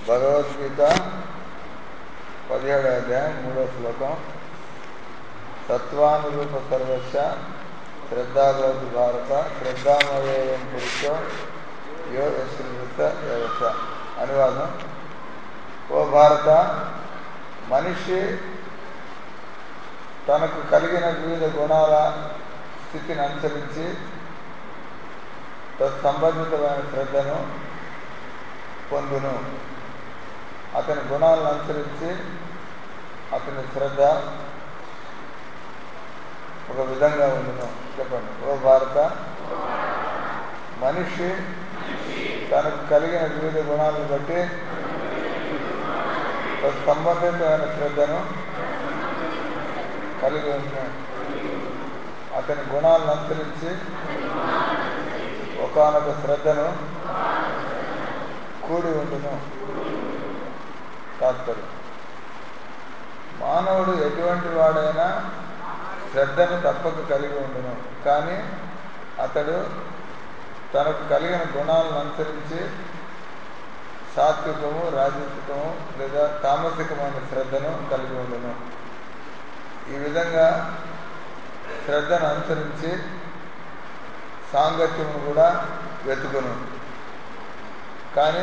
భగవద్గీత పదిహేడు అధ్యాయం మూడో శ్లోకం సత్వానురూప సర్వస్య శ్రద్ధాభవతి భారత శ్రద్ధామయేయం పురుషో యో యశ్రీవృత వ్యవస్థ అనువాదం ఓ భారత మనిషి తనకు కలిగిన వివిధ గుణాల స్థితిని అనుసరించి తత్సంబంధితమైన శ్రద్ధను పొందును అతని గుణాలను అనుసరించి అతని శ్రద్ధ ఒక విధంగా ఉండును చెప్పండి ఓ భారత మనిషి తనకు కలిగిన వివిధ గుణాలను బట్టి సంబంధితమైన శ్రద్ధను కలిగి ఉన్నాడు అతని గుణాలను అనుసరించి ఒకనొక శ్రద్ధను కూడి ఉండును తాత్పర్యం మానవుడు ఎటువంటి వాడైనా శ్రద్ధను తప్పక కలిగి ఉండును కానీ అతడు తనకు కలిగిన గుణాలను అనుసరించి సాత్వికము రాజసికము లేదా తామసికమైన శ్రద్ధను కలిగి ఉండును ఈ విధంగా శ్రద్ధను అనుసరించి సాంగత్యము కూడా వెతుకును కానీ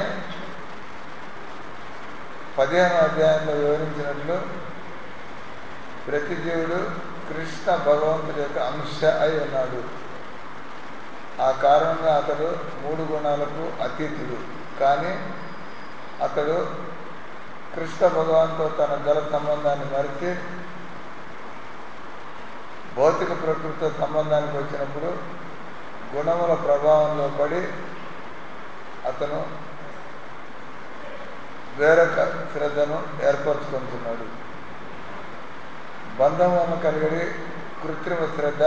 పదిహేను అధ్యాయంలో వివరించినట్లు ప్రతి జీవుడు కృష్ణ భగవంతుడి యొక్క అంశ అయి ఉన్నాడు ఆ కారణంగా అతడు మూడు గుణాలకు అతీతుడు కానీ అతడు కృష్ణ భగవాన్తో తన గల సంబంధాన్ని మరిచి భౌతిక ప్రకృతితో సంబంధానికి వచ్చినప్పుడు గుణముల ప్రభావంలో పడి అతను వేరొక శ్రద్ధను ఏర్పరచుకుంటున్నాడు బంధం వల్ల కలిగడి కృత్రిమ శ్రద్ధ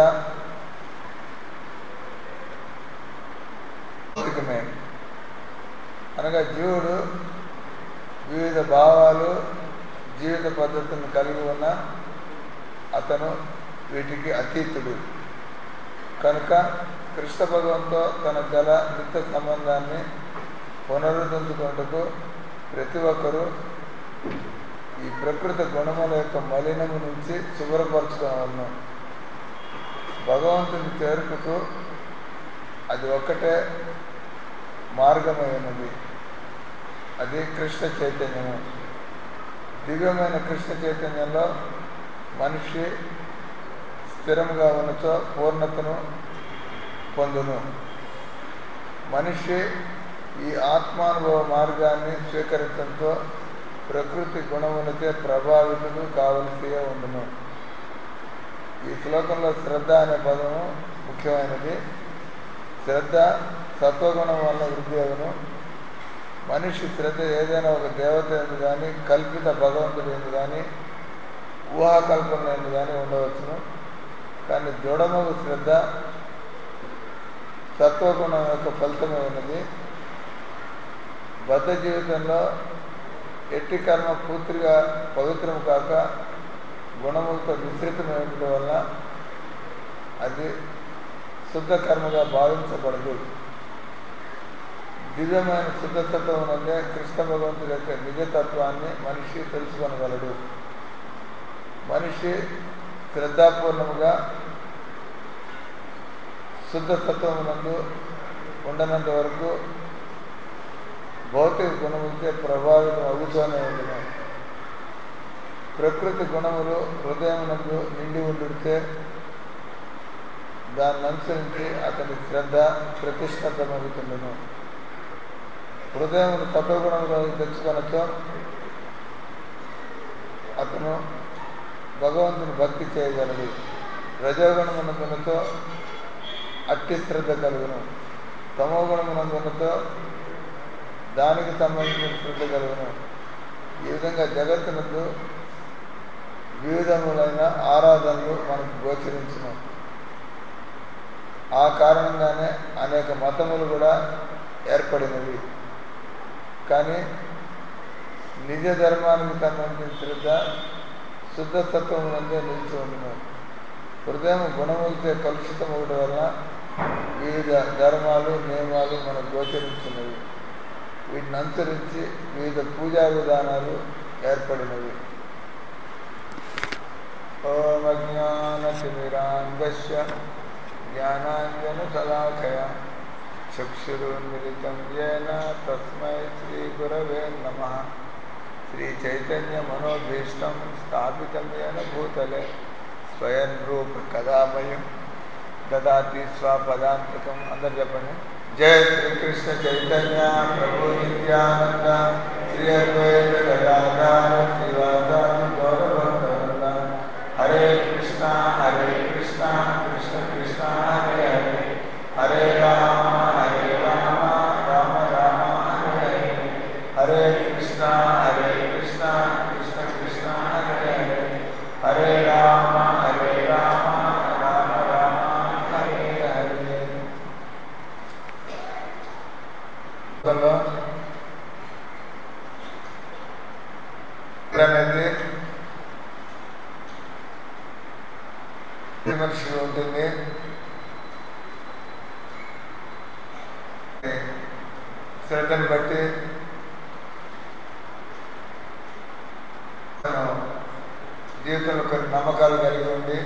భౌతికమే అనగా జీవుడు వివిధ భావాలు జీవిత పద్ధతులను కలిగి ఉన్న అతను వీటికి అతీతుడు కనుక కృష్ణ భగవంతో తన గల నిత్య సంబంధాన్ని పునరుద్ధరించుకుంటూ ప్రతి ఒక్కరూ ఈ ప్రకృతి గుణముల యొక్క మలినము నుంచి శుభ్రపరచుకోవాలను భగవంతుని చేరుకకు అది ఒక్కటే మార్గమైనది అది కృష్ణ చైతన్యము దివ్యమైన కృష్ణ చైతన్యంలో మనిషి స్థిరంగా ఉన్నచో పూర్ణతను పొందును మనిషి ఈ ఆత్మానుభవ మార్గాన్ని స్వీకరించడంతో ప్రకృతి గుణములచే ప్రభావితులు కావలసి ఉండును ఈ శ్లోకంలో శ్రద్ధ అనే పదము ముఖ్యమైనది శ్రద్ధ సత్వగుణం వల్ల వృద్ధి అగును మనిషి శ్రద్ధ ఏదైనా ఒక దేవత ఎందు కానీ కల్పిత భగవంతుడు ఎందు కానీ ఊహాకల్పన ఎందు కానీ ఉండవచ్చును కానీ దృఢమగు శ్రద్ధ సత్వగుణం యొక్క ఫలితమే ఉన్నది బద్ధ జీవితంలో ఎట్టి కర్మ పూర్తిగా పవిత్రం కాక గుణములతో మిశ్రితమై ఉండటం వల్ల అది శుద్ధ కర్మగా భావించబడదు దివ్యమైన శుద్ధతత్వం నుండే కృష్ణ భగవంతుడి యొక్క నిజతత్వాన్ని మనిషి తెలుసుకొనగలడు మనిషి శ్రద్ధాపూర్ణముగా శుద్ధతత్వం నందు ఉండనంత వరకు భౌతిక గుణములచే ప్రభావితం అవుతూనే ఉండును ప్రకృతి గుణములు హృదయం నందు నిండి ఉండితే దాన్ని అనుసరించి అతని శ్రద్ధ ప్రతిష్టమవుతుండను హృదయములు తత్వగుణంలో తెచ్చుకొనతో అతను భగవంతుని భక్తి చేయగలడు రజోగుణమునందునతో అట్టి శ్రద్ధ కలుగును తమోగుణమునందునతో దానికి సంబంధించిన శ్రద్ధ కలుగును ఈ విధంగా జగత్తునందు వివిధములైన ఆరాధనలు మనకు గోచరించును ఆ కారణంగానే అనేక మతములు కూడా ఏర్పడినవి కానీ నిజ ధర్మానికి సంబంధించిన శ్రద్ధ శుద్ధ తత్వం నుండే నిలిచి ఉండును హృదయం గుణములతో కలుషితం అవడం వలన వివిధ ధర్మాలు నియమాలు మనకు గోచరిస్తున్నవి వీటిని అనుసరించి వివిధ పూజా విధానాలు ఏర్పడినవి ఓం అజ్ఞానతిమిరాంగస్య జ్ఞానాంజనశలాకయ చక్షురున్మిలితం येन తస్మై శ్రీగురవే నమ శ్రీచైతన్యమనోభీష్టం స్థాపితం येन భూతలే స్వయం రూప కదామయం దదాతి స్వపదాంతకం అందరు చెప్పండి జయ శ్రీకృష్ణ చైతన్య ప్రభు నిత్యానంద శ్రీ అద్వైత గదాధార శ్రీవాదాని గౌరవంత హరే కృష్ణ హరే కృష్ణ కృష్ణ కృష్ణ హరే హరే హరే రామ హరే రామ రామ రామ హరే హరే హరే కృష్ణ హరే కృష్ణ కృష్ణ కృష్ణ హరే హరే హరే రామ హరే రామ రామ రామ హరే హరే లో అనేది మనిషిగా ఉంటుంది శ్రద్ధను బట్టి మనం జీవితంలో కొన్ని నమ్మకాలు కలిగి ఉండి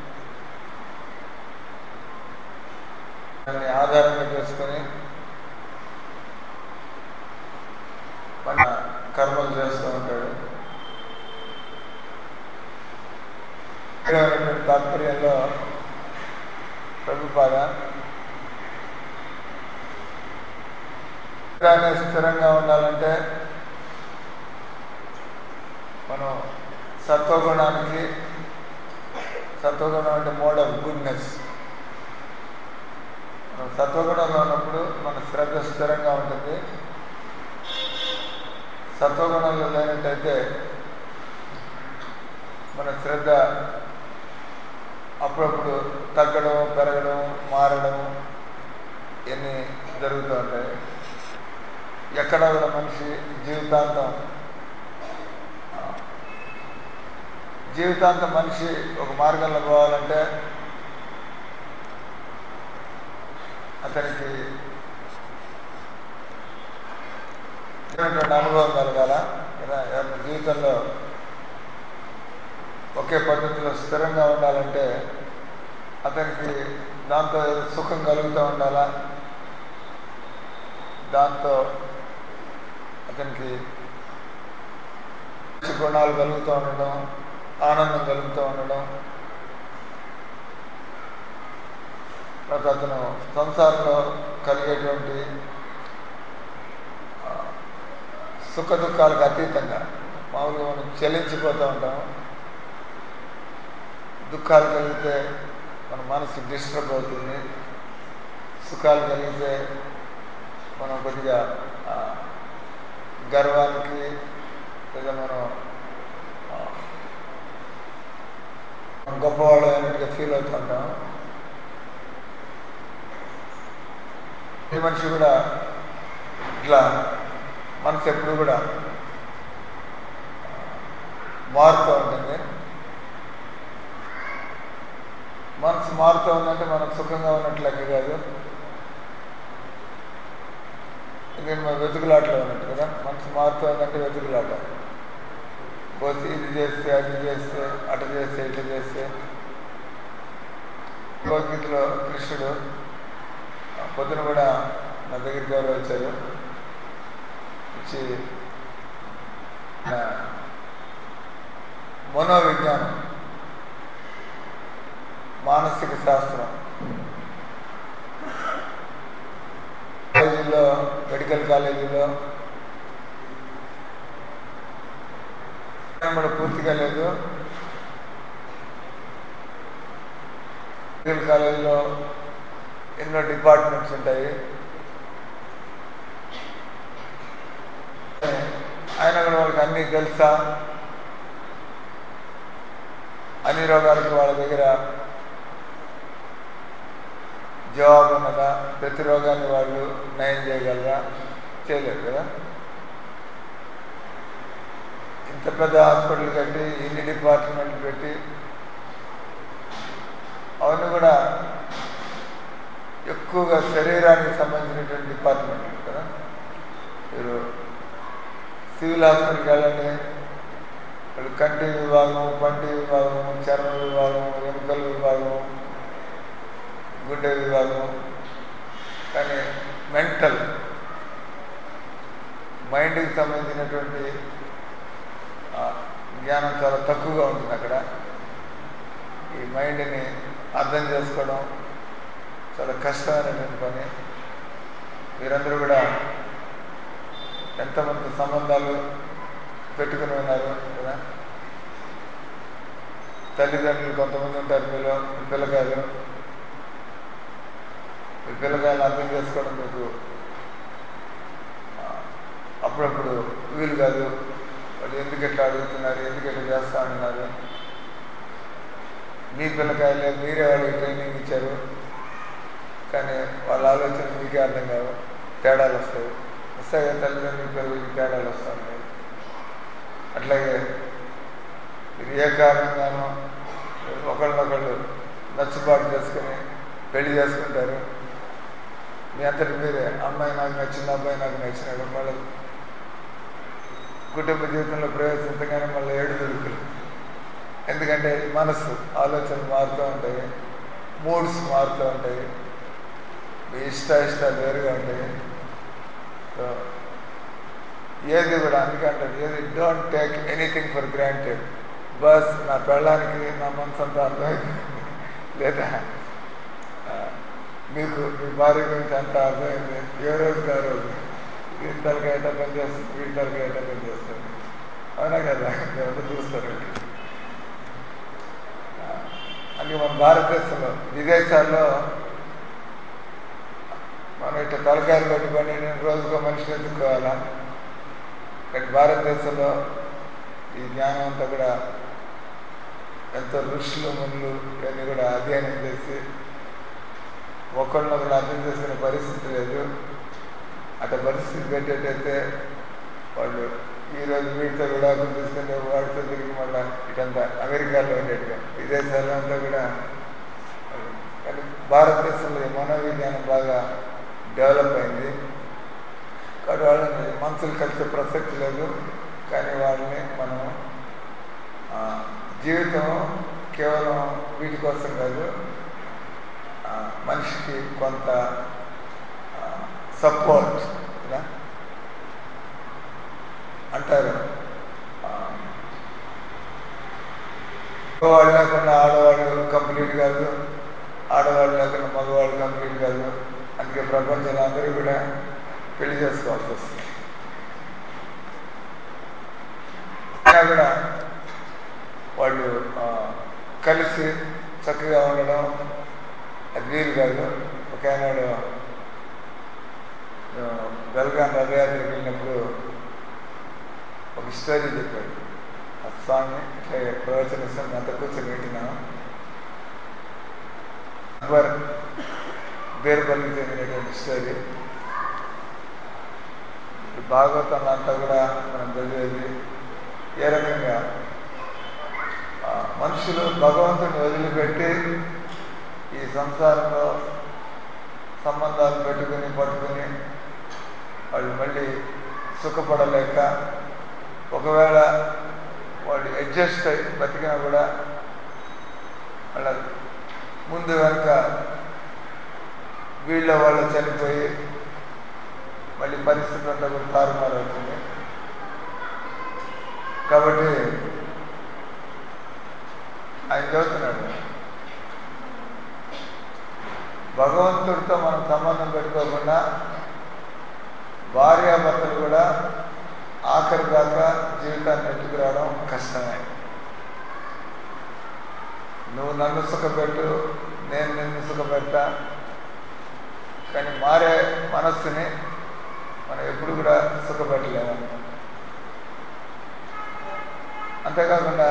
దాన్ని ఆధారంగా చేసుకొని మన కర్మలు చేస్తూ ఉంటాడు ఇక్కడ తాత్పర్యంలో ప్రభుపాద కానీ స్థిరంగా ఉండాలంటే మనం సత్వగుణానికి సత్వగుణం అంటే మోడ్ ఆఫ్ గుడ్నెస్ మనం సత్వగుణంలో ఉన్నప్పుడు మన శ్రద్ధ స్థిరంగా ఉంటుంది సత్వగుణంలో లేనట్టయితే మన శ్రద్ధ అప్పుడప్పుడు తగ్గడం పెరగడం మారడం ఇవన్నీ జరుగుతూ ఉంటాయి ఎక్కడ కూడా మనిషి జీవితాంతం జీవితాంతం మనిషి ఒక మార్గంలో పోవాలంటే అతనికి అనుభవం కలగాల కదా ఎవరి జీవితంలో ఒకే పద్ధతిలో స్థిరంగా ఉండాలంటే అతనికి దాంతో సుఖం కలుగుతూ ఉండాలా దాంతో అతనికి మంచి గుణాలు కలుగుతూ ఉండడం ఆనందం కలుగుతూ ఉండడం తర్వాత అతను సంసారంలో కలిగేటువంటి సుఖ దుఃఖాలకు అతీతంగా మామూలుగా మనం చెల్లించిపోతూ ఉంటాం దుఃఖాలు కలిగితే మన మనసు డిస్టర్బ్ అవుతుంది సుఖాలు కలిగితే మనం కొద్దిగా గర్వానికి లేదా మనం గొప్పవాళ్ళు అయినట్టుగా ఫీల్ అవుతుంటాం ఈ మనిషి కూడా ఇట్లా మనసు ఎప్పుడు కూడా మారుతూ ఉంటుంది మనసు మారుతూ ఉందంటే మనం సుఖంగా ఉన్నట్లు లెక్క కాదు ఇది మన వెతుకులాటలో ఉన్నట్టు కదా మనసు మారుతూ ఉందంటే వెతుకులాట పోతే ఇది చేస్తే అది చేస్తే అట చేస్తే ఇటు చేస్తే భగవద్గీతలో కృష్ణుడు పొద్దున కూడా నా దగ్గరికి ఎవరు వచ్చారు వచ్చి మనోవిజ్ఞానం మానసిక శాస్త్రం కాలేజీలో మెడికల్ కాలేజీలో కూడా పూర్తిగా లేదు మెడికల్ కాలేజీలో ఎన్నో డిపార్ట్మెంట్స్ ఉంటాయి ఆయన కూడా వాళ్ళకి అన్నీ తెలుసా అన్ని రోగాలకి వాళ్ళ దగ్గర జవాబు ఉన్నదా ప్రతి రోగాన్ని వాళ్ళు నయం చేయగలరా చేయలేరు కదా ఇంత పెద్ద హాస్పిటల్ కట్టి ఇన్ని డిపార్ట్మెంట్లు పెట్టి అవన్నీ కూడా ఎక్కువగా శరీరానికి సంబంధించినటువంటి డిపార్ట్మెంట్లు కదా మీరు సివిల్ హాస్పిటల్కి వెళ్ళండి వాళ్ళు కంటి విభాగం పంటి విభాగం చర్మ విభాగం ఎముకల విభాగం గుండె విభాగం కానీ మెంటల్ మైండ్కి సంబంధించినటువంటి ఆ, జ్ఞానం చాలా తక్కువగా ఉంటుంది అక్కడ ఈ మైండ్ని అర్థం చేసుకోవడం చాలా కష్టమైనటువంటి పని మీరందరూ కూడా ఎంతమంది సంబంధాలు పెట్టుకుని ఉన్నారు కదా తల్లిదండ్రులు కొంతమంది ఉంటారు మీలో మీ పిల్లకాయలు మీ పిల్లకాయలు అర్థం చేసుకోవడం మీకు ఆ, అప్పుడప్పుడు వీలు కాదు వాళ్ళు ఎందుకు ఎట్లా అడుగుతున్నారు ఎందుకు ఎట్లా చేస్తా ఉన్నారు మీ పిల్లకాయలే మీరే వాళ్ళకి ట్రైనింగ్ ఇచ్చారు కానీ వాళ్ళ ఆలోచన మీకే అర్థం కావు తేడాలు వస్తాయి వస్తాయి కదా తల్లిదండ్రుల పిల్లలకి తేడాలు వస్తూ ఉంటాయి అట్లాగే మీరు ఏ కారణంగానో ఒకళ్ళనొకళ్ళు నచ్చుబాటు చేసుకుని పెళ్లి చేసుకుంటారు మీ అంతటి మీరే అమ్మాయి నాకు నచ్చింది అబ్బాయి నాకు నచ్చినాడు మళ్ళీ కుటుంబ జీవితంలో ప్రవేశించగానే మళ్ళీ ఏడు దొరుకులు ఎందుకంటే మనసు ఆలోచనలు మారుతూ ఉంటాయి మూడ్స్ మారుతూ ఉంటాయి మీ ఇష్ట ఇష్టాలు వేరుగా ఉంటాయి సో ఏది కూడా అందుకంటే ఏది don't take anything for granted బస్ నా పెళ్ళానికి నా మనసు అంతా అర్థమైంది లేదా ఆ, మీకు మీ భార్య గురించి అంతా అర్థమైంది ఏ రోజుకి ఆ రోజు వీటి తలకి అయితే పని చేస్తుంది వీటి తలకి అయితే పని చేస్తుంది అవునా కదా మీరంతా చూస్తారు ఆ, అందుకే మన భారతదేశంలో విదేశాల్లో మనం ఇట్లా తలకాయలు పెట్టుకొని నేను రోజుకో మనిషిని ఎత్తుకోవాలా కానీ భారతదేశంలో ఈ జ్ఞానం అంతా కూడా ఎంతో ఋషులు మునులు ఇవన్నీ కూడా అధ్యయనం చేసి ఒకళ్ళనొకరు అర్థం చేసుకునే పరిస్థితి లేదు అట్లా పరిస్థితి పెట్టేటైతే వాళ్ళు ఈరోజు వీటితో కూడా అర్థం చేసుకుని వాడితో తిరిగి మళ్ళీ ఇటంతా అమెరికాలో ఉండేట్టుగా విదేశాల్లో అంతా కూడా కానీ భారతదేశంలో ఈ మనోవిజ్ఞానం బాగా డెవలప్ అయింది కాబట్టి వాళ్ళని మనుషులు కలిసే ప్రసక్తి లేదు కానీ వాళ్ళని మనం ఆ, జీవితం కేవలం వీటి కోసం కాదు ఆ, మనిషికి కొంత సపోర్ట్ అంటారు ఆ, మగవాళ్ళు లేకుండా ఆడవాళ్ళు కంప్లీట్ కాదు ఆడవాళ్ళు లేకుండా మగవాళ్ళు కంప్లీట్ కాదు అందుకే ప్రపంచంలో అందరూ కూడా పెళ్లి చేసుకోవాల్సి వస్తుంది అయినా కూడా వాళ్ళు ఆ, కలిసి చక్కగా ఉండడం అది వీలు కాదు ఒక ఆయనాడు ఆ, బెల్గాం రథయాత్రకు వెళ్ళినప్పుడు ఒక స్టోరీ చెప్పాడు ఆ స్వామి ఇట్లా ప్రవచన ఇస్తాను అంత కూర్చొని వింటున్నాను అక్బర్ బీర్బల్కి చెందినటువంటి స్టోరీ ఈ భాగవతం అంతా కూడా మనం చదివేది ఏ రకంగా ఆ, మనుషులు భగవంతుని వదిలిపెట్టి ఈ సంసారంలో సంబంధాలు పెట్టుకుని పట్టుకుని వాళ్ళు మళ్ళీ సుఖపడలేక ఒకవేళ వాళ్ళు అడ్జస్ట్ అయి బతికినా కూడా వాళ్ళ ముందు వెనక వీళ్ళ వాళ్ళు చనిపోయి మళ్ళీ పరిస్థితి అంతా కూడా తారుమారు అవుతుంది కాబట్టి ఆయన చదువుతున్నాడు భగవంతుడితో మనం సంబంధం పెట్టుకోకుండా భార్యాభర్తలు కూడా ఆఖరి దాకా జీవితాన్ని నెట్టుకురావడం కష్టమే నువ్వు నన్ను సుఖపెట్టు నేను నిన్ను సుఖపెడతా కానీ మారే మనస్సుని మనం ఎప్పుడు కూడా సుఖపెట్టలేము అంతేకాకుండా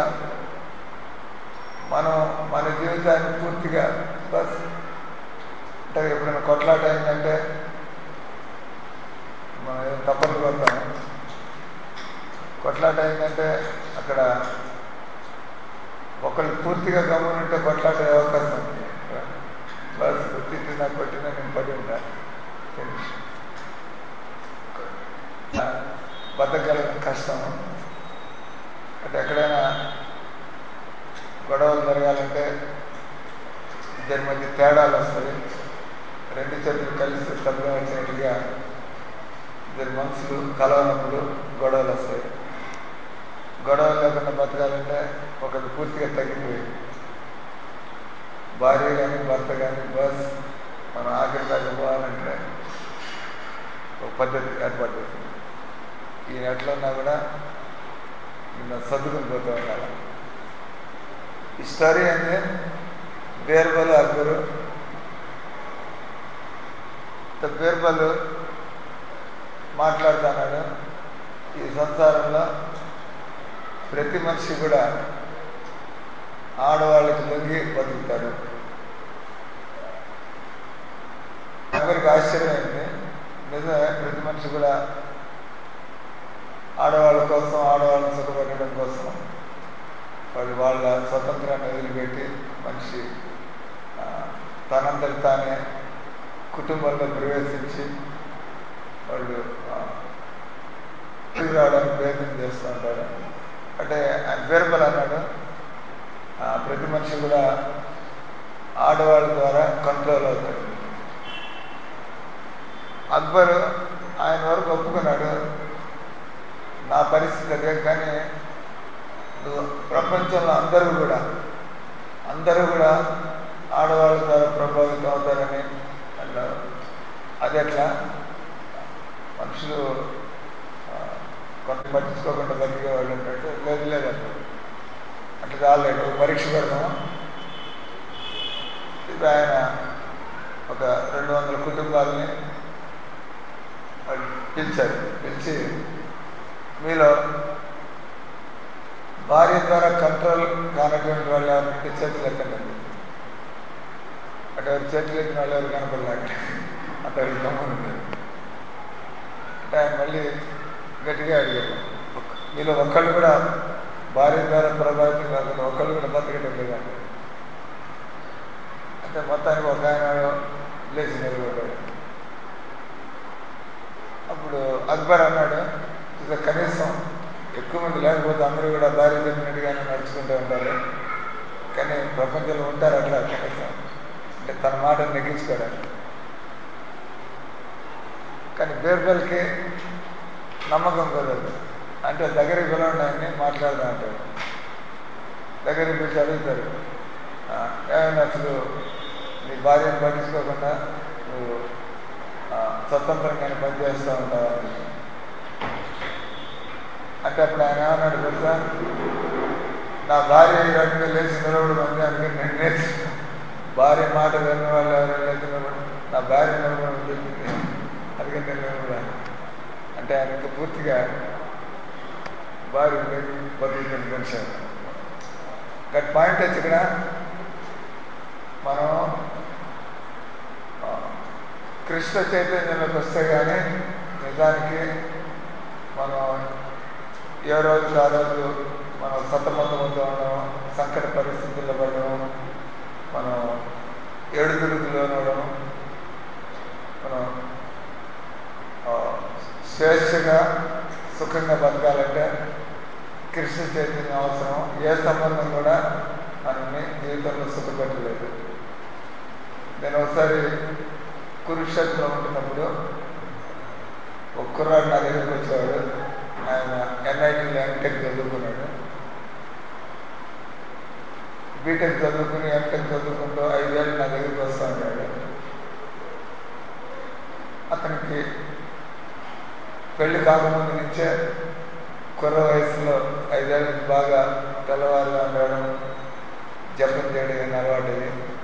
మనం మన జీవితాన్ని పూర్తిగా బస్ అంటే ఎప్పుడైనా కొట్లాట అయిందంటే మనం ఏం తప్పలు కొడతాం కొట్లాట అయిందంటే అక్కడ ఒకళ్ళు పూర్తిగా గమనుంటే కొట్లాట అయ్యే అవకాశం ఉంది బస్ తిట్టినా కొట్టినా నేను పడి ఉంటా బతకగలగడం కష్టం అంటే ఎక్కడైనా గొడవలు జరగాలంటే ఇద్దరి మధ్య తేడాలు వస్తాయి రెండు చేతులు కలిసి శబ్దం వచ్చినట్టుగా ఇద్దరు మనుషులు కలవనప్పుడు గొడవలు వస్తాయి గొడవలు లేకుండా బతకాలంటే ఒకటి పూర్తిగా తగ్గిపోయి భార్య కానీ భర్త కానీ బస్ మనం ఆఖరి దాకా పోవాలంటే ఒక పద్ధతి ఏర్పడుతుంది ఈయన ఎట్లా ఉన్నా కూడా ఈయన సర్దుకుని పోతూ ఉండాలి ఈ స్టోరీ అంటే బీర్బలు అక్బరు బీర్బలు మాట్లాడుతున్నాడు ఈ సంసారంలో ప్రతి మనిషి కూడా ఆడవాళ్ళకి లొంగి బతుకుతాడు ఎవరికి ఆశ్చర్యమైంది నిజమే ప్రతి మనిషి కూడా ఆడవాళ్ళ కోసం ఆడవాళ్ళని సుఖపెట్టడం కోసం వాళ్ళు వాళ్ళ స్వతంత్రాన్ని వదిలిపెట్టి మనిషి తనంతటి తానే కుటుంబంలో ప్రవేశించి వాళ్ళు రావడానికి ప్రయత్నం చేస్తూ ఉంటారు అంటే ఆయన బీర్బల్ అన్నాడు ప్రతి మనిషి కూడా ఆడవాళ్ళ ద్వారా కంట్రోల్ అవుతాడు అక్బర్ ఆయన వరకు ఒప్పుకున్నాడు నా పరిస్థితి అదే కానీ ప్రపంచంలో అందరూ కూడా అందరూ కూడా ఆడవాళ్ళ ద్వారా ప్రభావితం అవుతారని అన్నారు అది ఎట్లా మనుషులు కొంత పట్టించుకోకుండా బతికే వాళ్ళు ఉంటాడు లేదు లేదంట అట్లా చాలేదు పరీక్ష పెడతాం ఇప్పుడు ఆయన ఒక రెండు వందల కుటుంబాలని పిలిచారు పిలిచి మీలో భార్య ద్వారా కంట్రోల్ కానటువంటి వాళ్ళు ఎవరికి చేతులు ఎక్కండి అటు ఎవరు చేతులు ఎక్కిన వాళ్ళు ఎవరు కనపడలేక అటు ఎవరు గమ్మునుంది అంటే ఆయన మళ్ళీ గట్టిగా అడిగారు మీలో ఒక్కళ్ళు కూడా భార్య ద్వారా ప్రభావితం కాకుండా ఒక్కళ్ళు కూడా బతకడం లేదా అంటే మొత్తానికి ఒక ఆయన లేచి నిలబడ్డాడు అప్పుడు అక్బర్ అన్నాడు ఇక కనీసం ఎక్కువ మంది లేకపోతే అందరూ కూడా భార్య చెప్పినట్టుగానే నడుచుకుంటూ ఉంటారు కానీ ప్రపంచంలో ఉంటారు అట్లా కనీసం అంటే తన మాట నెగ్గించుకోవడానికి కానీ బీర్బల్కి నమ్మకం కుదరదు అంటే దగ్గరికి పిలవండి ఆయన్ని మాట్లాడదాం అంటాడు దగ్గరికి పిలిచి అడుగుతారు ఏమైనా అసలు నీ భార్యను పట్టించుకోకుండా నువ్వు స్వతంత్రంగానే పనిచేస్తూ ఉంటావా అంటే అప్పుడు ఆయన ఏమన్నాడు తెలుసా నా భార్య ఈ రకంగా లేచి నిలబడి ఉంది అందుకని నేను నేర్చు భార్య మాట విన్న వాళ్ళు ఎవరు లేచి నిలబడి నా భార్య నిలబడి చెప్పింది అందుకని నేను నిలబడాను అంటే ఆయన ఇంకా పూర్తిగా భార్య బతుకుతుంది మనిషి గట్ పాయింట్ వచ్చి ఇక్కడ మనం కృష్ణ చైతన్యంలోకి వస్తే కానీ నిజానికి మనం ఏ రోజు ఆ రోజు మనం సతమతమవుతూ ఉండడం సంకట పరిస్థితుల్లో పడడం మనం ఏడుగురికి లోనవడం మనం స్వేచ్ఛగా సుఖంగా బతకాలంటే కృష్ణ చైతన్యం అవసరం ఏ సంబంధం కూడా మనల్ని జీవితంలో సుఖపెట్టలేదు నేను ఒకసారి కురుక్షేత్రం ఉంటున్నప్పుడు ఒక కుర్రాడు నా దగ్గరికి వచ్చేవాడు ఆయన ఎన్ఐటీలో ఎంటెక్ చదువుకున్నాడు బీటెక్ చదువుకుని ఎంటెక్ చదువుకుంటూ ఐదేళ్ళు నా దగ్గరికి వస్తూ ఉంటాడు అతనికి పెళ్లి కాకముందు నుంచే కుర్ర వయసులో ఐదేళ్ళ నుంచి బాగా తెల్లవారుగా ఉండడం జపం చేయడం అలవాటు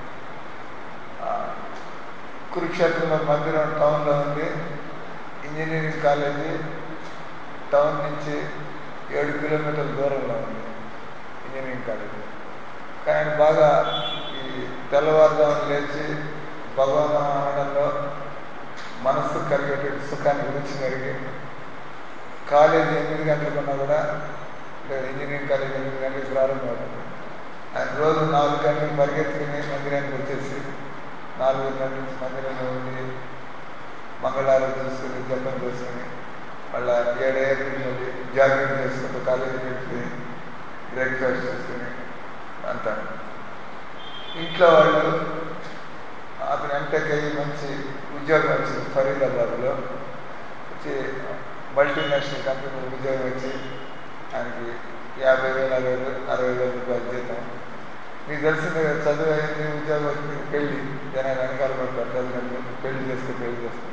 కురుక్షేత్రంలో మందిరం టౌన్లో ఉంది ఇంజనీరింగ్ కాలేజీ టౌన్ నుంచి ఏడు కిలోమీటర్ల దూరంలో ఉంది ఇంజనీరింగ్ కాలేజీ కానీ ఆయన బాగా ఈ తెల్లవారుజామున లేచి భగవంతం అనడంలో మనస్సు కలిగేటువంటి సుఖాన్ని గురించి కలిగి కాలేజీ ఎనిమిది గంటలకున్నా కూడా లేదు ఇంజనీరింగ్ కాలేజ్ ఎనిమిది గంటలకు ప్రారంభమవుతుంది ఆయన రోజు నాలుగు గంటలకు పరిగెత్తుకుని మందిరానికి వచ్చేసి నాలుగు గంటల నుంచి మందిరంలో ఉండి మంగళారం చేసుకుని జపం చేసుకుని మళ్ళా ఏడేళ్ళ మళ్ళీ జాగ్రత్త చేసుకుంటూ కాలేజీ పెట్టి బ్రేక్ఫాస్ట్ చేసుకుని అంతా ఇంట్లో వాళ్ళు అతను ఎంటెక్ అయ్యి మంచి ఉద్యోగం వచ్చింది ఫరీదాబాద్లో వచ్చి మల్టీనేషనల్ కంపెనీలో ఉద్యోగం వచ్చి ఆయనకి యాభై వేలు అరవై వేలు అరవై వేల రూపాయలు జీతం నీకు తెలిసిందే కదా చదువు అయింది ఉద్యోగం వచ్చింది పెళ్ళి జనాలు వెనకాల పడతారు తల్లిదండ్రులు పెళ్లి చేస్తే పెళ్లి చేస్తారు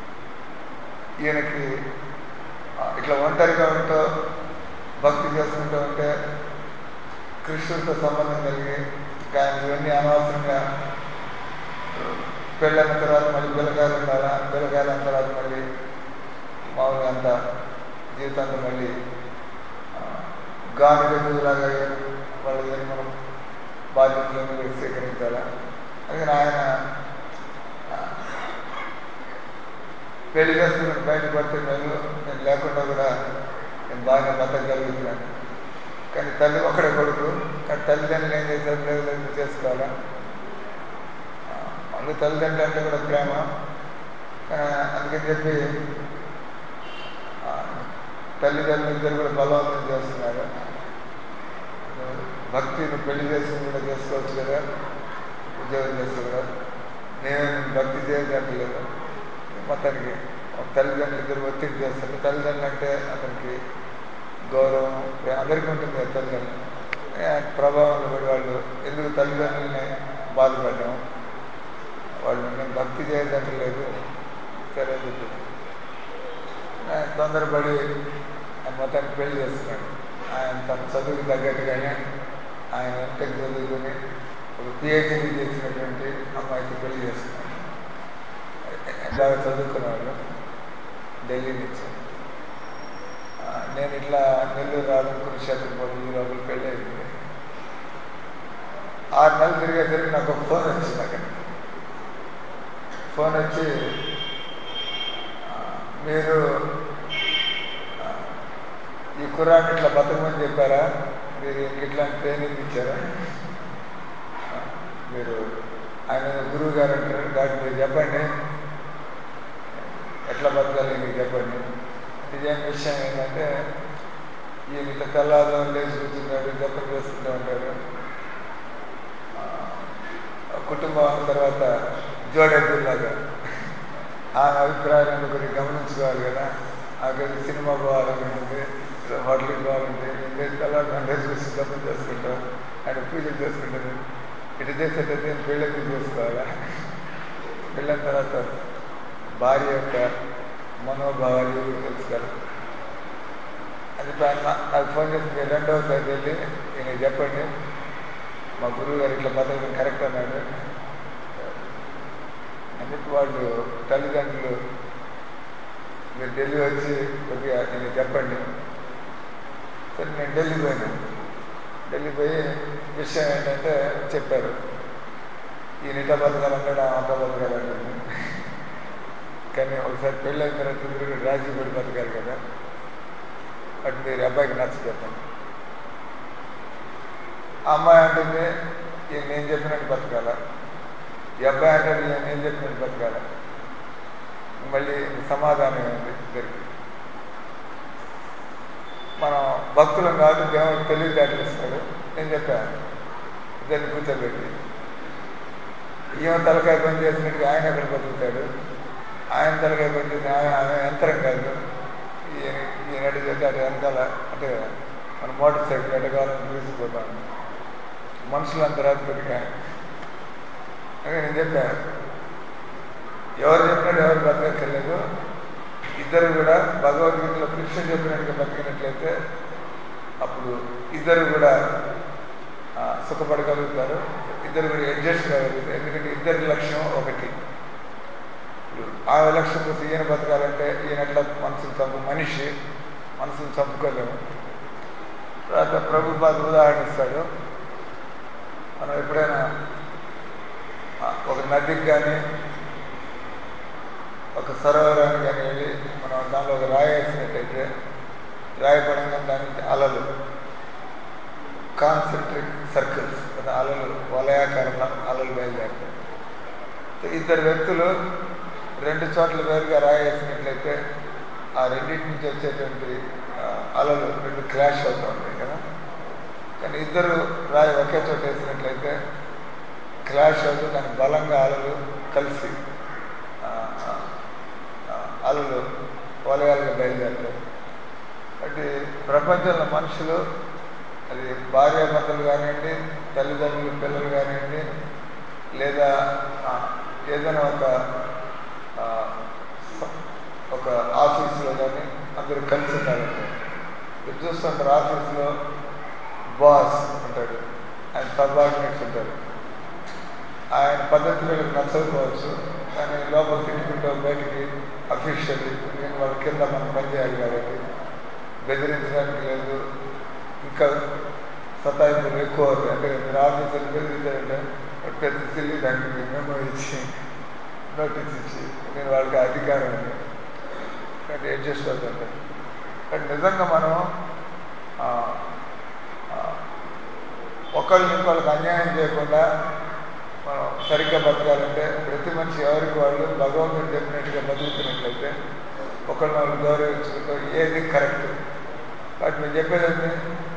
ఈయనకి ఆ, ఇట్లా ఒంటరిగా ఉంటూ భక్తి చేసుకుంటూ ఉంటే కృష్ణుడితో సంబంధం కలిగి కానీ ఇవన్నీ అనవసరంగా పెళ్ళైన తర్వాత మళ్ళీ పిల్లకాయలు ఉండాలా పిల్లకాయల తర్వాత మళ్ళీ మామూలుగా అంతా జీవితాంతం మళ్ళీ ఆ, గాలి లాగా వాళ్ళ మనం బాధ్యతలను స్వీకరించాలా అందుకని ఆయన ఆ, పెళ్లి చేసుకుని బయటపడితే నేను నేను లేకుండా కూడా నేను బాగా బతకగలుగుతున్నాను కానీ తల్లి ఒక్కడే కొడుకు కానీ తల్లిదండ్రులు ఏం చేశారు లేదు లేదు చేసుకోవాలా ఆ, అందుకు తల్లిదండ్రులు అంటే కూడా ప్రేమ కానీ అందుకని చెప్పి ఆ, తల్లిదండ్రులు ఇద్దరు కూడా బలవంతం చేస్తున్నారు భక్తిని పెళ్లి చేసుకుని కూడా చేసుకోవచ్చు కదా ఉద్యోగం చేస్తూ కూడా నేను భక్తి చేయట్లేదు మొత్తానికి ఒక తల్లిదండ్రులు ఇద్దరు ఒత్తిడి చేస్తారు తల్లిదండ్రులు అంటే అతనికి గౌరవం ప్రేమ అందరికీ ఉంటుంది కదా తల్లిదండ్రులు ఏ, ప్రభావంలో పడి వాళ్ళు ఎందుకు తల్లిదండ్రులని బాధపడ్డాం వాళ్ళు నేను భక్తి చేయట్లేదు సరే అని చెప్పి ఆయన తొందరపడి ఆ మొత్తానికి పెళ్లి చేస్తున్నాడు ఆయన తన చదువుకి తగ్గట్టుగానే ఆయన ఎంటెక్ చదువుకుని ఒక పిహెచ్డీ చేసినటువంటి అమ్మాయికి పెళ్లి చేస్తున్నాడు బాగా చదువుకున్నవాడు ఢిల్లీ నుంచి ఆ, నేను ఇట్లా నెల్లూరు రావడం కురుక్షేత్రం పోవడం ఈ లోపల పెళ్ళి అయింది ఆరు నెలలు తిరిగేసరికి నాకు ఒక ఫోన్ వచ్చింది అక్కడ ఫోన్ వచ్చి ఆ, మీరు ఆ, ఈ కుర్రాన్ని ఇట్లా బతకమని చెప్పారా మీరు ఇట్లాంటి ట్రైనింగ్ ఇచ్చారా ఆ, మీరు ఆయన గురువు గారు అంటారు కాబట్టి మీరు చెప్పండి ఎట్లా బతకాలి మీకు చెప్పండి నిజమైన విషయం ఏంటంటే ఈయన ఇట్లా తెల్లారు లేచి కూర్చున్నాడు జపం చేసుకుంటూ ఉంటాడు ఆ, కుటుంబం తర్వాత జోడెద్దులాగా ఆమె అభిప్రాయాలను కొన్ని గమనించుకోవాలి కదా ఆఖరి సినిమా పోవాలనుకుంటుంది హోటల్కి పోవాలంటే నేను తెల్లారు అంటే చూసి జపం చేసుకుంటాం ఆయన పూజలు చేసుకుంటాను ఇటు చేసేటైతే నేను పెళ్ళెందుకు చేసుకోవాలా పెళ్ళిన తర్వాత భార్య యొక్క మనోభావాలు ఎవరు తెలుసుకోవాలి అది ఆయన నా- నాకు ఫోన్ చేసి మీరు రెండవసారి వెళ్ళి ఈయన చెప్పండి మా గురువు గారు ఇట్లా బతకడం కరెక్ట్ అన్నాడు అని చెప్పి వాళ్ళు తల్లిదండ్రులు మీరు ఢిల్లీ వచ్చి కొద్దిగా నేను చెప్పండి సరే నేను ఢిల్లీ పోయినా ఢిల్లీ పోయి విషయం ఏంటంటే చెప్పారు ఈయన ఇట్లా బతకాలంటాడు ఆమె అట్లా బతకాలంటుంది కానీ ఒకసారి పెళ్ళి అయిన తర్వాత ఇద్దరు రాజీ పడి బతకాలి కదా అటు మీరు అబ్బాయికి నచ్చ చెప్పండి ఆ అమ్మాయి అంటుంది ఈయన నేను చెప్పినట్టు బతకాల ఈ అబ్బాయి అంటాడు ఈయన నేను చెప్పినట్టు బతకాల మళ్ళీ సమాధానం ఉంది ఇద్దరికి మనం భక్తులం కాదు దేవుడు తెలివితేటలు ఇస్తాడు నేను చెప్పాను ఇద్దరిని కూర్చోబెట్టి ఈమె తలకాయ పని చేసినట్టుగా ఆయన ఎక్కడ బతుకుతాడు ఆయన తలకాయ పని చేసిన ఆయన ఆమె యంత్రం కాదు ఈయన ఈయన ఎటు చేస్తే అటు వెనకాల అంటే మన మోటార్ సైకిల్ ఎటకాలం తీసుకుపోతాం మనుషులు అంత రాత్రిగా అని నేను చెప్పాను ఎవరు చెప్పినట్టు ఎవరు బతకక్కర్లేదు ఇద్దరు కూడా భగవద్గీతలో కృష్ణ చెప్పినట్టుగా బతికినట్లయితే అప్పుడు ఇద్దరు కూడా ఆ, సుఖపడగలుగుతారు ఇద్దరు కూడా అడ్జస్ట్ కాగలుగుతారు ఎందుకంటే ఇద్దరి లక్ష్యం ఒకటి ఇప్పుడు ఆమె లక్ష్యం కోసం ఈయన బతకాలంటే ఈయన ఎట్లా మనసును చంపు మనిషి మనసును చంపుకోలేము తర్వాత ప్రభు బాధ ఉదాహరణ ఇస్తాడు మనం ఎప్పుడైనా ఆ, ఒక నదికి కానీ ఒక సరోవరానికి కానీ వెళ్ళి మనం దానిలో ఒక రాయి వేసినట్టయితే రాయి పడంగా దాని నుంచి అలలు కాన్సన్ట్రిక్ సర్కిల్స్ కదా అలలు వలయాకారంలో అలలు బయలుదేరుతాయి సో ఇద్దరు వ్యక్తులు రెండు చోట్ల వేరుగా రాయి వేసినట్లయితే ఆ రెండింటి నుంచి వచ్చేటువంటి ఆ, అలలు రెండు క్లాష్ అవుతూ ఉంటాయి కదా కానీ ఇద్దరు రాయి ఒకే చోట వేసినట్లయితే క్లాష్ అవుతూ దాని బలంగా అలలు కలిసి ఆ, ఆ, ఆ, అలలు వలయాలుగా బయలుదేరుతాయి అంటే ప్రపంచంలో మనుషులు అది భార్యాభర్తలు కానివ్వండి తల్లిదండ్రులు పిల్లలు కానివ్వండి లేదా ఆ, ఏదైనా ఒక ఆ, స- ఒక ఆఫీసులో కానీ అందరూ కలిసి ఉండాలంటే మీరు చూస్తుంటారు ఆఫీసులో బాస్ ఉంటాడు ఆయన సబార్డినేట్స్ ఉంటారు ఆయన పద్ధతులు వీళ్ళకి నచ్చకపోవచ్చు కానీ లోపల తిట్టుకుంటూ బయటికి అఫీషియల్లీ నేను వాళ్ళ కింద మనం పనిచేయాలి కాబట్టి బెదిరించడానికి లేదు ఇంకా సతాయింపులు ఎక్కువ అవుతాయి అంటే మీరు ఆఫీసులు బెదిరించారంటే ఒక పెద్ద సిల్లి దానికి మీరు మెమో ఇచ్చి నోటీస్ ఇచ్చి నేను వాళ్ళకి అధికారం ఉంది కానీ అడ్జస్ట్ అవుతుంటారు కానీ నిజంగా మనం ఆ, ఆ, ఒకళ్ళని ఇంకొకళ్ళకి అన్యాయం చేయకుండా మనం సరిగ్గా బతకాలంటే ప్రతి మనిషి ఎవరికి వాళ్ళు భగవంతుడు చెప్పినట్టుగా బతుకుతున్నట్లయితే ఒకళ్ళని వాళ్ళు గౌరవించుకుంటూ ఏది కరెక్ట్ కాబట్టి నేను చెప్పేదండి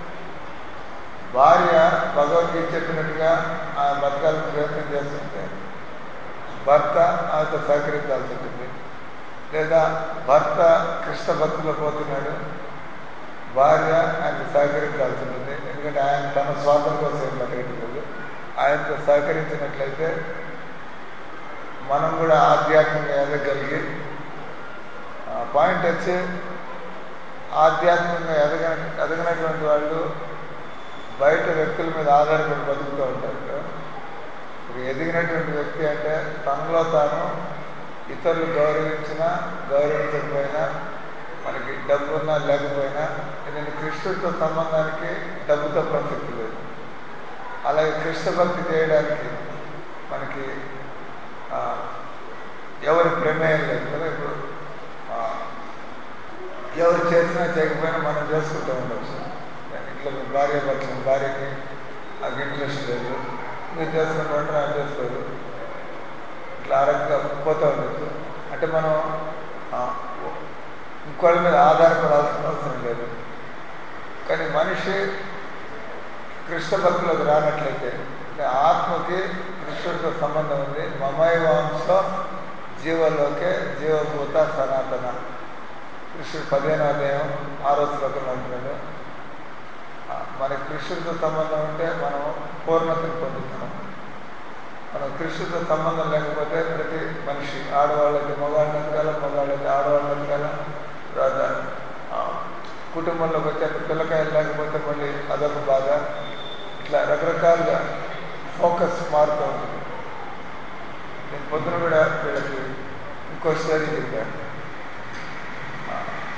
భార్య భగవద్గీత చెప్పినట్టుగా ఆ బతకాలని ప్రయత్నం చేస్తుంటే భర్త ఆమెతో సహకరించాల్సి ఉంటుంది లేదా భర్త కృష్ణ భక్తిలో పోతున్నాడు భార్య ఆయనకు సహకరించాల్సి ఉంటుంది ఎందుకంటే ఆయన తన స్వార్థం కోసం ఏం బతకట్లేదు ఆయనతో సహకరించినట్లయితే మనం కూడా ఆధ్యాత్మికంగా ఎదగలిగి ఆ పాయింట్ వచ్చి ఆధ్యాత్మికంగా ఎదగ ఎదగనటువంటి వాళ్ళు బయట వ్యక్తుల మీద ఆధారపడి బతుకుతూ ఉంటారు కదా. ఇప్పుడు ఎదిగినటువంటి వ్యక్తి అంటే తనలో తాను ఇతరులు గౌరవించినా గౌరవించకపోయినా మనకి డబ్బు ఉన్నా లేకపోయినా ఎందుకంటే కృష్ణుడితో సంబంధానికి డబ్బుతో ప్రసక్తి లేదు అలాగే కృష్ణ భక్తి చేయడానికి మనకి ఆ, ఎవరి ప్రమేయం లేదు కదా ఇప్పుడు ఆ, ఎవరు చేసినా చేయకపోయినా మనం చేసుకుంటూ ఉండొచ్చు ఇంట్లో మీ భార్య భర్తలు భార్యకి నాకు ఇంట్రెస్ట్ లేదు మీరు చేసుకుంటూ ఉంటే నాకు చేసుకోదు ఇట్లా ఆరోగ్యంగా పోతూ ఉండొచ్చు అంటే మనం ఆ, ఇంకోళ్ళ మీద ఆధారపడాల్సిన అవసరం లేదు కానీ మనిషి కృష్ణ భక్తులకు రానట్లయితే అంటే ఆత్మకి కృష్ణుడితో సంబంధం ఉంది మమై వాంశ జీవలోకే జీవభూత సనాతన కృష్ణుడు పదిహేను అధ్యాయం ఆరో శ్లోకంలో అంటున్నాడు ఆ, మనకి కృష్ణుడితో సంబంధం ఉంటే మనం పూర్ణతను పొందుతాం మనం కృష్ణుడితో సంబంధం లేకపోతే ప్రతి మనిషి ఆడవాళ్ళకి మగవాళ్ళని ఎదగాల మగవాళ్ళకి ఆడవాళ్ళని ఎదగాల తర్వాత ఆ, కుటుంబంలోకి వచ్చాక పిల్లకాయలు లేకపోతే మళ్ళీ అదొక బాధ ఇట్లా రకరకాలుగా ఫోకస్ మారుతూ ఉంటుంది నేను పొద్దున కూడా వీళ్ళకి ఇంకో స్టోరీ చెప్పాను ఆ,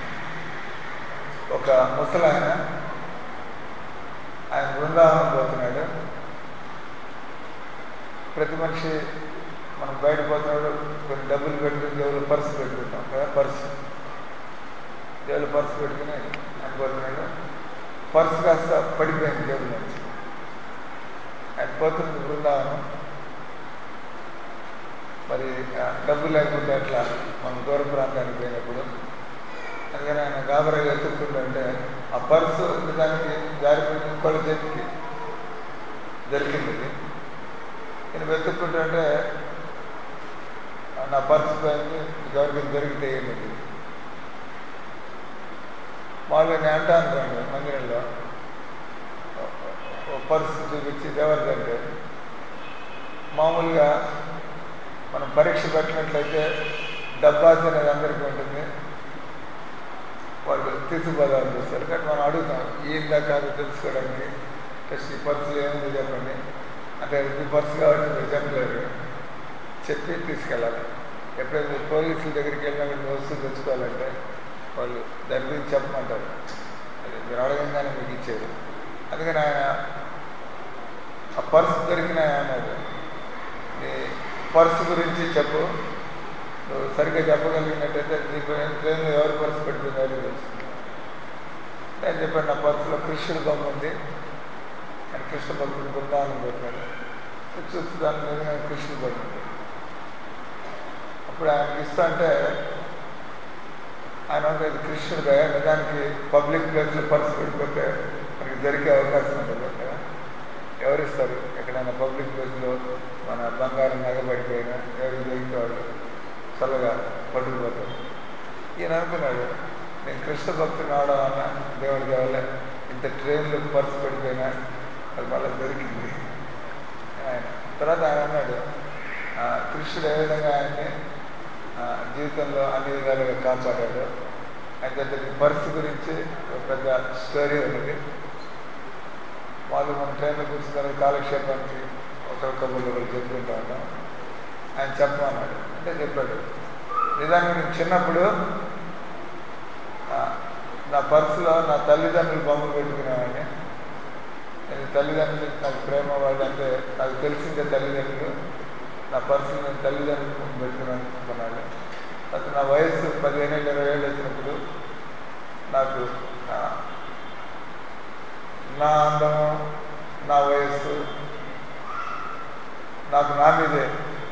ఒక ముసలాయన ఆయన బృందావనం పోతున్నాడు ప్రతి మనిషి మనం బయట పోతున్నాడు కొన్ని డబ్బులు పెట్టుకుని జేబులో పర్సు పెట్టుకుంటాం కదా పర్సు జేబులో పర్సు పెట్టుకుని అనుకుంటున్నాడు పర్సు కాస్త పడిపోయింది జేబుల నుంచి ఆయన పోతుంది బృందావనం మరి ఆ, డబ్బు లేకపోతే అట్లా మనం దూర ప్రాంతానికి పోయినప్పుడు అందుకని ఆయన గాబరాగా ఎత్తుకుంటుంటే ఆ పర్సు దానికి జారిపోయి ఇంకోళ్ళ చేతికి దొరికింది ఇది. నేను వెతుక్కుంటుంటే నా పర్సు పోయింది ఎవరికి దొరికితే ఏంటి మామూలుగా నేను అంటా అనుకోండి మందిరంలో ఓ పర్సు చూపించి ఎవరిదంటే మామూలుగా మనం పరీక్ష పెట్టినట్లయితే డబ్బాస్ అనేది అందరికీ ఉంటుంది వాళ్ళు తీసుకుపోదామని చూస్తారు కానీ మనం అడుగుతాం ఏందా కాదు తెలుసుకోవడానికి టెస్ట్ ఈ పర్సులు ఏముంది చెప్పండి అంటే ఇది పర్సు కాబట్టి మీరు చెప్పలేరు చెప్పి తీసుకెళ్ళాలి ఎప్పుడైతే మీరు పోలీసుల దగ్గరికి వెళ్ళినా మీరు వస్తువు తెచ్చుకోవాలంటే వాళ్ళు దాని గురించి చెప్పమంటారు అది మీరు అడగంగానే మీకు ఇచ్చేది అందుకని ఆయన ఆ పర్సు దొరికిన ఆయన అన్నాడు నీ పర్సు గురించి చెప్పు నువ్వు సరిగ్గా చెప్పగలిగినట్టయితే నీకు ట్రైన్లో ఎవరు పర్సు పెట్టుకున్నారు తెలుస్తుంది నేను చెప్పాను నా పర్సులో కృష్ణుడు బొమ్మ ఉంది ఆయన కృష్ణ భక్తుడు బృందావనం పెట్టాడు చూస్తూ దాని మీద నేను కృష్ణుడు బొమ్మ ఉంది అప్పుడు ఆయనకి ఇస్తా అంటే ఆయన ఒక కృష్ణుడు దయ నిజానికి పబ్లిక్ ప్లేస్లో పర్సు పెడిపోతే మనకి దొరికే అవకాశం ఉంటుంది కదా ఎవరిస్తారు ఎక్కడైనా పబ్లిక్ ప్లేస్లో మన బంగారం నగబడిపోయినా ఎవరు దొరికే వాళ్ళు చల్లగా పట్టుకుపోతారు ఈయన అనుకున్నాడు నేను కృష్ణ భక్తుని అవడం వల్ల దేవుడి దేవల్ల ఇంత ట్రైన్లో పర్సు పడిపోయినా అది మళ్ళీ దొరికింది ఆయన తర్వాత ఆయన అన్నాడు ఆ, కృష్ణుడు ఏ విధంగా ఆయన్ని ఆ, జీవితంలో అన్ని విధాలుగా కాపాడాడు ఆయన చేత ఈ పర్సు గురించి ఒక పెద్ద స్టోరీ ఉన్నది వాళ్ళు మన ట్రైన్లో కూర్చున్న కాలక్షేపానికి ఒకరి కబుర్లు ఒకరు చెప్పుకుంటూ ఉంటాం ఆయన చెప్పమన్నాడు అంటే చెప్పాడు నిజానికి నేను చిన్నప్పుడు ఆ, నా పర్సులో నా తల్లిదండ్రులు బొమ్మ పెట్టుకునేవాడిని నేను తల్లిదండ్రులు నాకు ప్రేమ వాళ్ళు అంటే నాకు తెలిసిందే తల్లిదండ్రులు నా పర్సులు నేను తల్లిదండ్రులు బొమ్మ పెట్టుకున్నాను అనుకున్నాను తర్వాత నా వయసు పదిహేను ఏళ్ళు ఇరవై ఏళ్ళు వచ్చినప్పుడు నాకు ఆ, నా అందము నా వయస్సు నాకు నా మీదే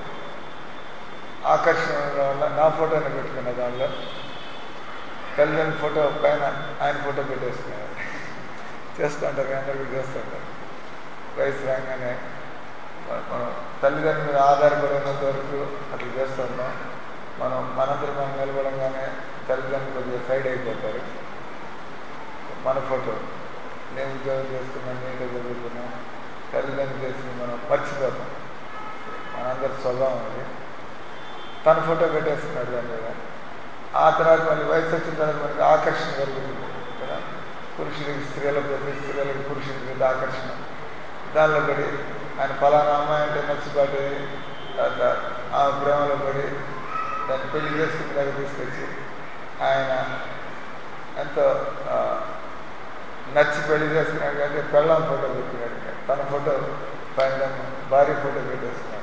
ఆకర్షణ ఉండడం వల్ల నా ఫోటోని పెట్టుకున్న దానిలో తల్లిదండ్రుల ఫోటో పైన ఆయన ఫోటో పెట్టేసుకున్నారు చేస్తూ ఉంటారు అందరు కూడా చేస్తూ ఉంటారు వయసు రాగానే మన- మనం తల్లిదండ్రుల మీద ఆధారపడి ఉన్నంత వరకు అట్లా చేస్తూ ఉంటాం మనం మనందరం మనం నిలబడంగానే తల్లిదండ్రులు కొద్దిగా సైడ్ అయిపోతారు మన ఫోటో నేను ఉద్యోగం చేస్తున్నాను నేను చదువుతున్నా తల్లిదండ్రులు చేసి మనం మర్చిపోతాం మనందరి స్వభావం అది తన ఫోటో పెట్టేస్తున్నాడు దాని మీద ఆ తర్వాత మళ్ళీ వయసు వచ్చిన తర్వాత మనకి ఆకర్షణ కలుగుతుంది కదా పురుషుడికి స్త్రీల ప్రతి స్త్రీలకు పురుషుడి మీద ఆకర్షణ దానిలో పడి ఆయన ఫలానా అమ్మాయి అంటే నచ్చిపాటి తర్వాత ఆమె ప్రేమలో పడి దాన్ని పెళ్లి చేసుకుని దగ్గర తీసుకొచ్చి ఆయన ఎంతో ఆ, నచ్చి పెళ్లి చేసుకున్నాడు కానీ పెళ్ళం ఫోటో పెట్టుకున్నాడు తన ఫోటో పైన భార్య ఫోటో పెట్టేసుకున్నాడు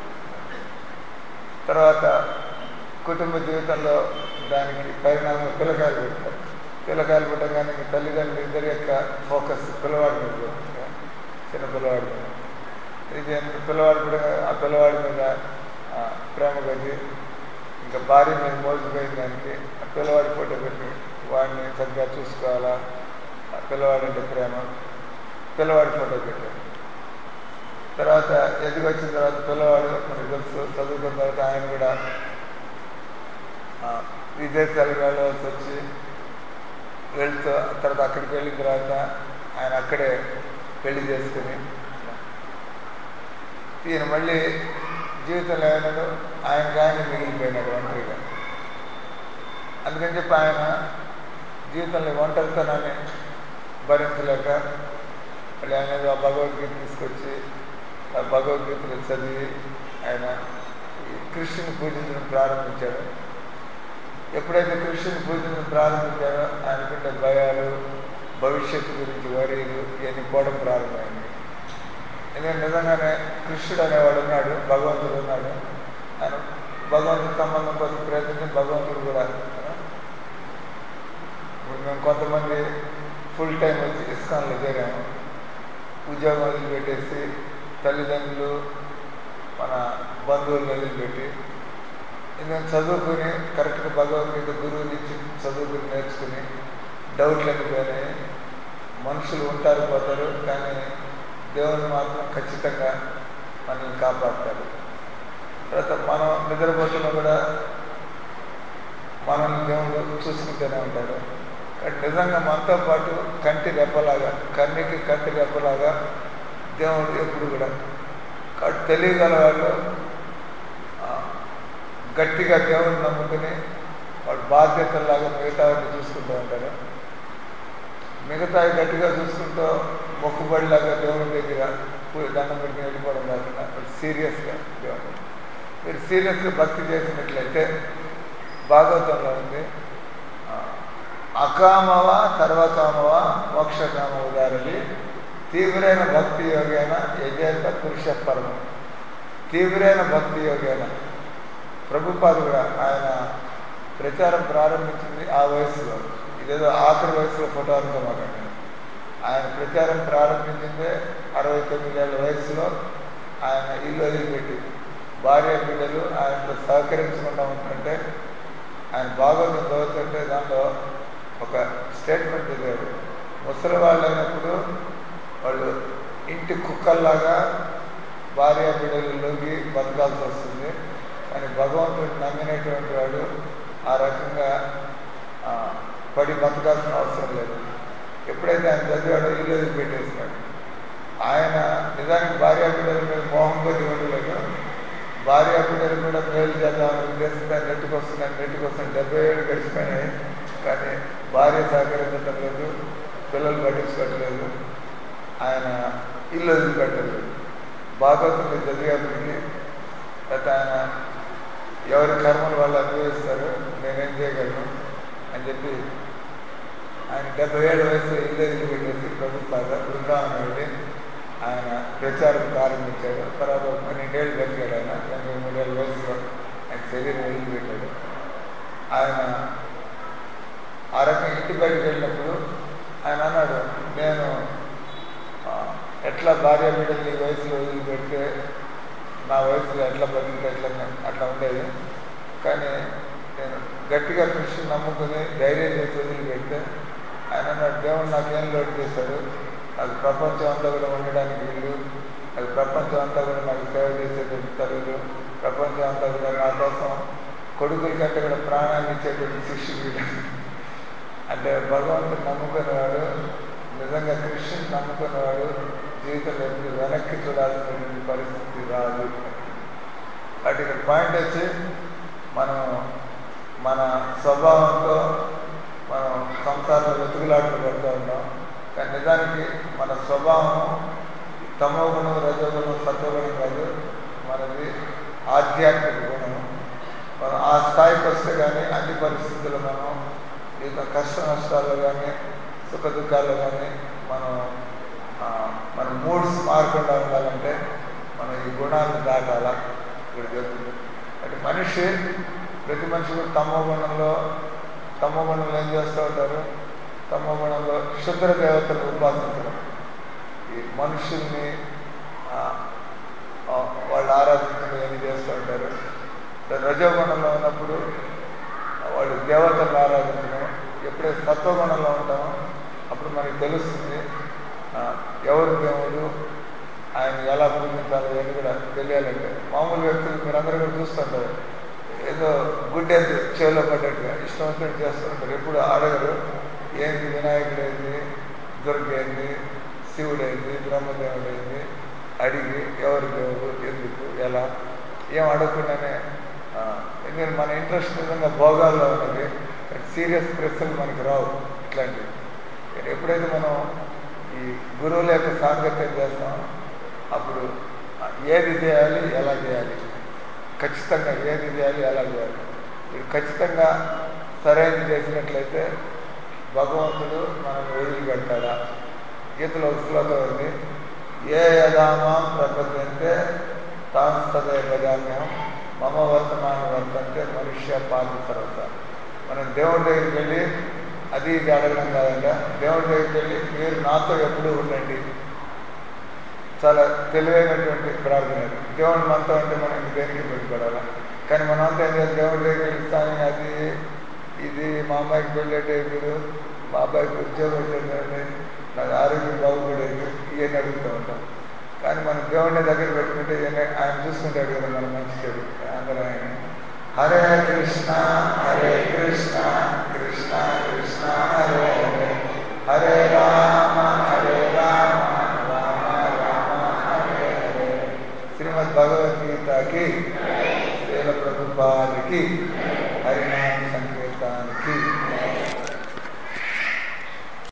తర్వాత కుటుంబ జీవితంలో దానికి పరిణామం పిల్లకాయలు పెట్టారు పిల్లకాయలు పెట్టగానే ఇంక తల్లిదండ్రులు ఇద్దరి యొక్క ఫోకస్ పిల్లవాడి మీద పెడుతుంది కదా. చిన్న పిల్లవాడి మీద ఇది ఎంత పిల్లవాడు కూడా ఆ పిల్లవాడి మీద ఆ, ప్రేమ కొద్ది ఇంకా భార్య మీద మోసిపోయిన దానికి ఆ పిల్లవాడి ఫోటో పెట్టి వాడిని చక్కగా చూసుకోవాలా ఆ పిల్లవాడంటే ప్రేమ పిల్లవాడి ఫోటో పెట్టారు తర్వాత ఎదిగొచ్చిన తర్వాత పిల్లవాడు మనకు తెలుసు చదువుకున్న తర్వాత ఆయన కూడా ఆ, విదేశాలకు వెళ్ళవలసి వచ్చి వెళ్తూ తర్వాత అక్కడికి వెళ్ళిన తర్వాత ఆయన అక్కడే పెళ్లి చేసుకుని ఈయన మళ్ళీ జీవితంలో ఏమైనాడు ఆయనకి ఆయన మిగిలిపోయినాడు ఒంటరిగా అందుకని చెప్పి ఆయన జీవితంలో ఒంటరితనాన్ని భరించలేక మళ్ళీ ఆయన ఏదో ఆ భగవద్గీత తీసుకొచ్చి ఆ భగవద్గీతను చదివి ఆయన ఈ కృష్ణుని పూజించడం ప్రారంభించాడు ఎప్పుడైతే కృష్ణుని పూజించడం ప్రారంభించాడో ఆయనకుంటే భయాలు భవిష్యత్తు గురించి వరీలు ఇవన్నీ పోవడం ప్రారంభమైంది ఎందుకంటే నిజంగానే కృష్ణుడు అనేవాడు ఉన్నాడు భగవంతుడు ఉన్నాడు ఆయన భగవంతుడి సంబంధం కోసం ప్రయత్నించి భగవంతుడు కూడా ఆ, ఇప్పుడు మేము కొంతమంది ఫుల్ టైం వచ్చి ఇస్కాన్లో చేరాము ఉద్యోగం వదిలిపెట్టేసి తల్లిదండ్రులు మన బంధువులు వదిలిపెట్టి ఎందుకంటే చదువుకుని కరెక్ట్గా భగవద్గీత గురువు నుంచి చదువుకుని నేర్చుకుని డౌట్లు పోయినాయి మనుషులు ఉంటారు పోతారు కానీ దేవుని మాత్రం ఖచ్చితంగా మనల్ని కాపాడతారు తర్వాత మనం నిద్రపోతున్నా కూడా మనల్ని దేవుడు చూసుకుంటూనే ఉంటాడు కానీ నిజంగా మనతో పాటు కంటి రెప్పలాగా కన్నికి కంటి రెప్పలాగా దేవుడు ఎప్పుడు కూడా కాబట్టి తెలియగల వాళ్ళు ఆ, గట్టిగా దేవుడిని నమ్ముకుని వాళ్ళు బాధ్యతలాగా మిగతా వాటిని చూసుకుంటూ ఉంటారు మిగతా గట్టిగా చూసుకుంటూ మొక్కుబడిలాగా దేవుని దగ్గర పూ- దండం పెట్టుకుని వెళ్ళిపోవడం కాకుండా వాళ్ళు సీరియస్గా దేవుడు మీరు సీరియస్గా భక్తి చేసినట్లయితే భాగవతంలో ఉంది ఆ, అకామవ సర్వకామవ మోక్షకామ ఉదారది తీవ్రైన భక్తి యోగేన యజేత పురుష పరమం తీవ్రైన భక్తి యోగేన ప్రభుపాదు కూడా ఆయన ప్రచారం ప్రారంభించింది ఆ వయసులో ఇదేదో ఆఖరి వయసులో ఫోటో అనుకోమాకండి ఆయన ప్రచారం ప్రారంభించిందే అరవై తొమ్మిదేళ్ల వయసులో ఆయన ఇల్లు వదిలిపెట్టి భార్య బిడ్డలు ఆయనతో సహకరించకుండా ఉంటుంటే ఆయన భాగవతం చదువుతుంటే దాంట్లో ఒక స్టేట్మెంట్ చదివాడు ముసలి వాళ్ళు అయినప్పుడు వాళ్ళు ఇంటి కుక్కల్లాగా భార్య బిడ్డలలోకి బతకాల్సి వస్తుంది కానీ భగవంతుడు నమ్మినటువంటి వాడు ఆ రకంగా ఆ, పడి బతకాల్సిన అవసరం లేదు ఎప్పుడైతే ఆయన చదివాడో ఇల్లు వదిలి పెట్టేసినాడు ఆయన నిజానికి భార్య బిడ్డల మీద మోహం కొద్ది ఉండలేదు భార్య బిడ్డలు కూడా మేలు చేద్దామని ఉద్దేశంగా నెట్టుకు వస్తున్నాను నెట్టుకు వస్తున్నాను డెబ్బై ఏళ్ళు గడిచిపోయినాయి కానీ భార్య సహకరించడం లేదు పిల్లలు పట్టించుకోవట్లేదు ఆయన ఇల్లు వదిలిపెట్టలేదు భాగవతంలో చదివేప్పటికి గత ఆయన ఎవరి కర్మలు వాళ్ళు అనుభవిస్తారు నేనేం చేయగలను అని చెప్పి ఆయన డెబ్బై ఏడు వయసు ఇల్లు వదిలిపెట్టేసి ప్రభుత్వాలు బృందావనం వెళ్ళి ఆయన ప్రచారం ప్రారంభించాడు తర్వాత ఒక పన్నెండేళ్ళు బతికాడు ఆయన ఎనభై మూడేళ్ళ వయసులో ఆయన శరీరం వదిలిపెట్టాడు ఆయన ఆ రకంగా ఇంటి బయటకు వెళ్ళినప్పుడు ఆయన అన్నాడు నేను ఆ, ఎట్లా భార్య బిడ్డలు ఈ వయసులో వదిలిపెడితే నా వయసులో ఎట్లా బతికితే ఎట్లా నేను- అట్లా ఉండేది కానీ నేను గట్టిగా కృషి నమ్ముకుని ధైర్యం చేసి వదిలిపెడితే ఆయన అన్నాడు దేవుడు నాకేం లోటు చేశాడు నాకు ప్రపంచం అంతా కూడా ఉండడానికి వీళ్ళు అది ప్రపంచం అంతా కూడా నాకు సేవ చేసేటువంటి తల్లులు ప్రపంచం అంతా కూడా నా కోసం కొడుకుల కంటే కూడా ప్రాణాన్ని ఇచ్చేటువంటి శిష్యులు అంటే భగవంతుని నమ్ముకునేవాడు నిజంగా కృష్ణుని నమ్ముకునేవాడు జీవితంలో ఎప్పుడు వెనక్కి చూడాల్సినటువంటి పరిస్థితి రాదు కాబట్టి ఇక్కడ పాయింట్ వచ్చి మనం మన స్వభావంతో మనం సంసారంలో వెతుకులాటలు పడుతూ ఉంటాం కానీ నిజానికి మన స్వభావం తమో గుణం రజోగుణం సత్వగుణం కాదు మనది ఆధ్యాత్మిక గుణం మనం ఆ స్థాయికి వస్తే కానీ అన్ని పరిస్థితుల్లో మనం జీవిత కష్ట నష్టాల్లో కానీ సుఖ దుఃఖాల్లో కానీ మనం ఆ, మన మూడ్స్ మారకుండా ఉండాలంటే మనం ఈ గుణాలను దాటాలా ఇక్కడ చెప్తుంది అంటే మనిషి ప్రతి మనిషి కూడా తమో గుణంలో తమో గుణంలో ఏం చేస్తూ ఉంటారు తమో గుణంలో క్షుద్ర దేవతలను ఉపాసించడం ఈ మనుషుల్ని ఆ, ఆ, వాళ్ళు ఆరాధించడం ఏమి చేస్తూ ఉంటారు రజోగుణంలో ఉన్నప్పుడు వాళ్ళు దేవతలను ఆరాధించడం ఎప్పుడైతే సత్వగుణంలో ఉంటామో అప్పుడు మనకి తెలుస్తుంది ఆ, ఎవరు దేవుడు ఆయన ఎలా పూజించాలో అని కూడా తెలియాలంటే మామూలు వ్యక్తులు మీరందరూ కూడా చూస్తుంటారు ఏదో గుడ్డేది చెవిలో పడ్డట్టుగా ఇష్టం వచ్చినట్టు చేస్తుంటారు ఎప్పుడు అడగరు ఏంది వినాయకుడు ఏంది దుర్గేంది శివుడైంది బ్రహ్మదేవుడైంది అడిగి ఎవరు దేవుడు ఎందుకు ఎలా ఏం అడగకుండానే ఆ, ఎందుకంటే మన ఇంట్రెస్ట్ నిజంగా భోగాల్లో ఉన్నది సీరియస్ ప్రశ్నలు మనకి రావు ఇట్లాంటివి కానీ ఎప్పుడైతే మనం ఈ గురువుల యొక్క సాంగత్యం చేస్తామో అప్పుడు ఆ, ఏది చేయాలి ఎలా చేయాలి ఖచ్చితంగా ఏది చేయాలి ఎలా చేయాలి మీరు ఖచ్చితంగా సరైనది చేసినట్లయితే భగవంతుడు మనం వదిలిపెడతాడా గీతలో ఒక శ్లోకం ఉంది ఏ యదామం ప్రపంచంటే తాను సదయ ప్రజామ్యం మమ వర్తమాన వర్తంటే మనుష్య పాలు సర్వత మనం దేవుడి దగ్గరికి వెళ్ళి అది ఇది అడగడం కాదంట దేవుడి దగ్గరికి వెళ్ళి మీరు నాతో ఎప్పుడూ ఉండండి చాలా తెలివైనటువంటి ప్రార్థన ఇది. దేవుడు మనతో అంటే మనం ఇంక దేనికి పెట్టుకోవాలా కానీ మనం అంతా ఏం చేయాలి? దేవుడి దగ్గరికి వెళ్తాను అది ఇది మా అమ్మాయికి పెళ్ళేటే ఇప్పుడు మా అబ్బాయికి ఉద్యోగం వచ్చేటండి నాకు ఆరోగ్యం బాగుపడేది ఇవన్నీ అడుగుతూ ఉంటాం కానీ మనం దేవుడిని దగ్గర పెట్టుకుంటే ఇవన్నీ ఆయన చూసుకుంటాడు కదా మనం మంచి చెడు అందరూ ఆయన హరే కృష్ణ హరే కృష్ణ కృష్ణ కృష్ణ హరే హరే హరే రామ హరే రామ రామ రామ హరే హరే శ్రీమద్ భగవద్గీతకి శ్రీల ప్రభుపాదికి హరినామ